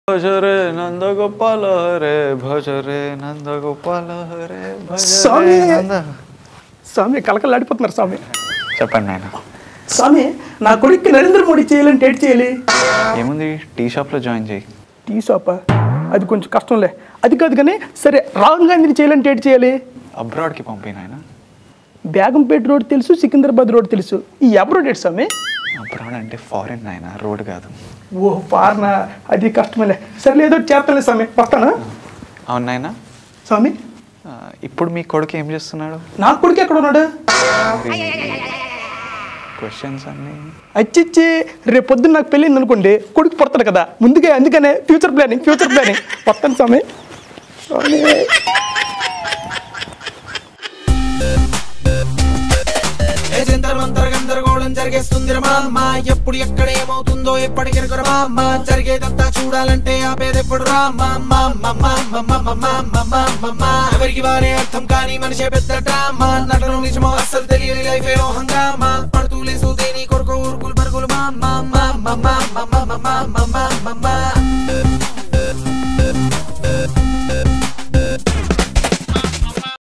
భజరే నందగోపాల హరే భజరే నందగోపాల హరే స్వామి. భజరే నంద స్వామి కలకలాడిపోతున్నారు స్వామి చెప్పండి నాయన స్వామి నా కొడుక్కి నరేంద్ర మోడీ చేయాలంటే ఏం చేయాలి ఏముంది టీ షాప్లో జాయిన్ చేయి టీ షాపా అది కొంచెం కష్టంలే అది కాదు కానీ సరే రాహుల్ గాంధీని చేయాలంటే ఏంటి చేయాలి అబ్రాడ్కి పంపి నాయన బేగంపేట రోడ్ తెలుసు సికింద్రాబాద్ రోడ్ తెలుసు ఈ ఎవరు రోడ్ ఏంటి స్వామి అబ్రాడ్ అంటే ఫారెన్ నాయన రోడ్ కాదు ఓ పార్న అది కష్టమేలే సరే ఏదో చేస్తాలే స్వామి వస్తానా అవును నాయన స్వామి ఆ, ఇప్పుడు మీ కొడుకు ఏం చేస్తున్నాడు నా కొడుకు ఎక్కడ ఉన్నాడు క్వశ్చన్స్ అన్నీ అచ్చిచ్చి రేపు పొద్దున్న నాకు పెళ్ళింది అనుకోండి కొడుకు పుడతాడు కదా ముందుగా అందుకనే ఫ్యూచర్ ప్లానింగ్ ఫ్యూచర్ ప్లానింగ్ వస్తాను స్వామి స్వామి ఏ జంతర్ మంతర్ గందరగోళం జరిగేస్తుంది అమ్మ ఎప్పుడు ఎక్కడ ఏమవుతుందో ఎప్పటికి అమ్మ జరిగేదంతా చూడాలంటే ఆపేదెప్పుడు రా ఎవరికి వారే అర్థం కాని మనిషే పెద్ద డ్రామా నటన నిజమో అస్సలు తెలియని లైఫ్ ఏమో హంగామా